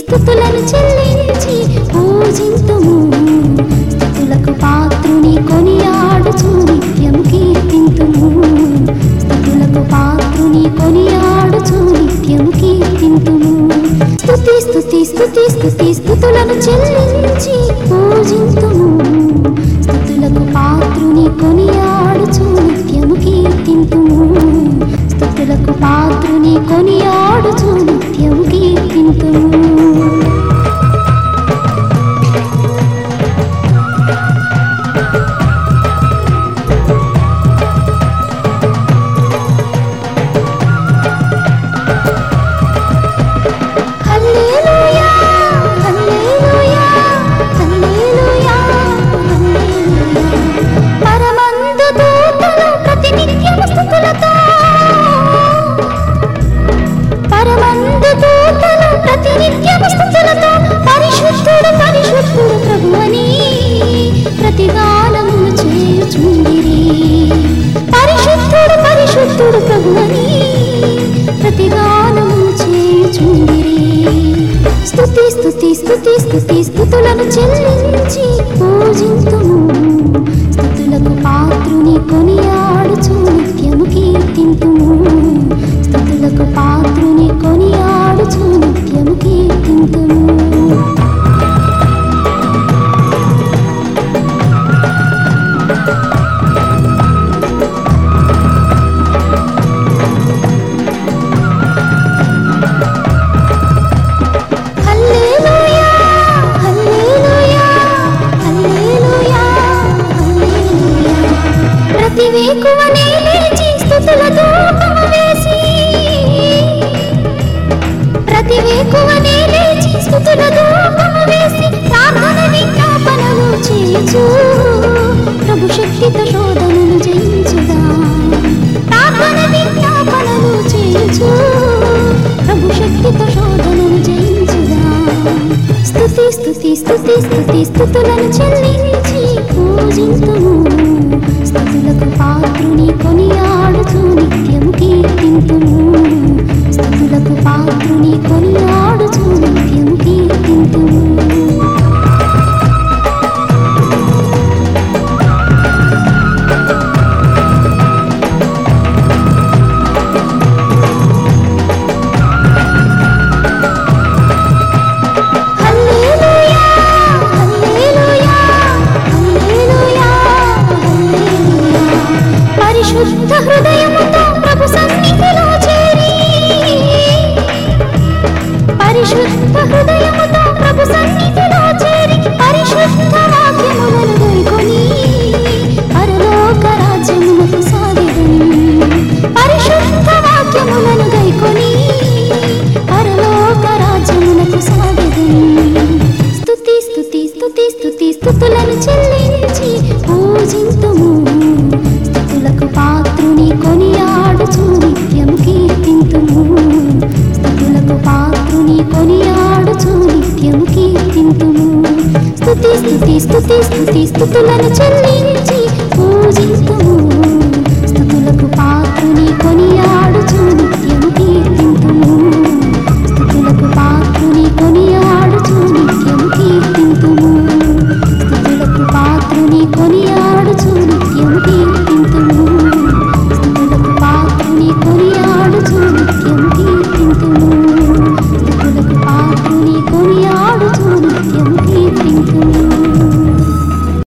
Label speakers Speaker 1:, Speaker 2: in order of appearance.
Speaker 1: స్థుతులను చెల్లించి పూజింతుము స్థుతులకు పాత్రుని కొనియాడుచు నిత్యం కీర్తింతుము స్థుతులకు పాత్రుని కొనియాడుచు నిత్యం కీర్తింతుము స్థుతి స్థుతి స్థుతి స్థుతి స్థుతులను చెల్లించి పూజింతుము స్థుతులకు పాత్రుని కొనియాడుచు నిత్యం కీర్తింతుము స్థుతులకు పాత్రుని కొనియాడుచు నిత్యం కీర్తింతుము హల్లెలూయా హల్లెలూయా హల్లెలూయా హల్లెలూయా పరమందు దూతలు ప్రతినిత్యము స్తుతులతో పరమందు దూతలు ప్రతినిత్యము స్తుతులతో పరిశుద్ధుడు పరిశుద్ధుడు ప్రభువని ప్రతిగానములు చేయుచుండిరి పరిశుద్ధుడు పరిశుద్ధుడు ప్రభువని ప్రతిగానములు చేయుచుండిరి స్తుతి స్తుతి స్తుతి స్తుతి స్తుతులను చెల్లించి పూజింతుము స్తుతులకు పాత్రుని కొనియాడుచు నిత్యము కీర్తింతుము స్తుతులకు పాత్రుని కొనియాడుచు నిత్యము కీర్తింతుము హల్లెలూయా హల్లెలూయా హల్లెలూయా హల్లెలూయా ప్రతి వేకువనే లేచి స్తుతుల ధూపము వేసి ప్రతి వేకువనే లేచి స్తుతుల ధూపము వేసి ప్రార్థన విజ్ఞాపనలు చేయుచు ప్రభు శక్తితో శోధనలు జయించుదా ప్రార్థన విజ్ఞాపనలు చేయుచు ప్రభు శక్తితో శోధనలు జయించుదా స్తుతి స్తుతి స్తుతి స్తుతి స్తుతులను చెల్లించి పూజింతుము స్తుతులకు పాత్రుని కొనియాడుచు నిత్యము కీర్తింతుము స్తుతులకు పాత్రుని కొనియాడుచు నిత్యము కీర్తింతుము హల్లెలూయా హల్లెలూయా హల్లెలూయా హల్లెలూయా పరిశుద్ధ హృదయముతో ప్రభు సన్నిధిలో చేరి పరిశుద్ధ హృదయముతో ప్రభు సన్నిధిలో చేరి పరిశుద్ధ వాక్యములను గైకొని పరలోక రాజ్యమునకు సాగెదను పరిశుద్ధ వాక్యములను గైకొని పరలోక రాజ్యమునకు సాగెదను స్తుతి స్తుతి స్తుతి స్తుతి స్తుతులను చెల్లించి పూజింతుము స్తుతులకు పాత్రుని కొనియాడుచు నిత్యం కీర్తింతుము స్తుతులకు పాత్రుని కొనియాడుచు నిత్యం కీర్తింతుము స్తుతి స్తుతి స్తుతి స్తుతి స్తుతులను చెల్లి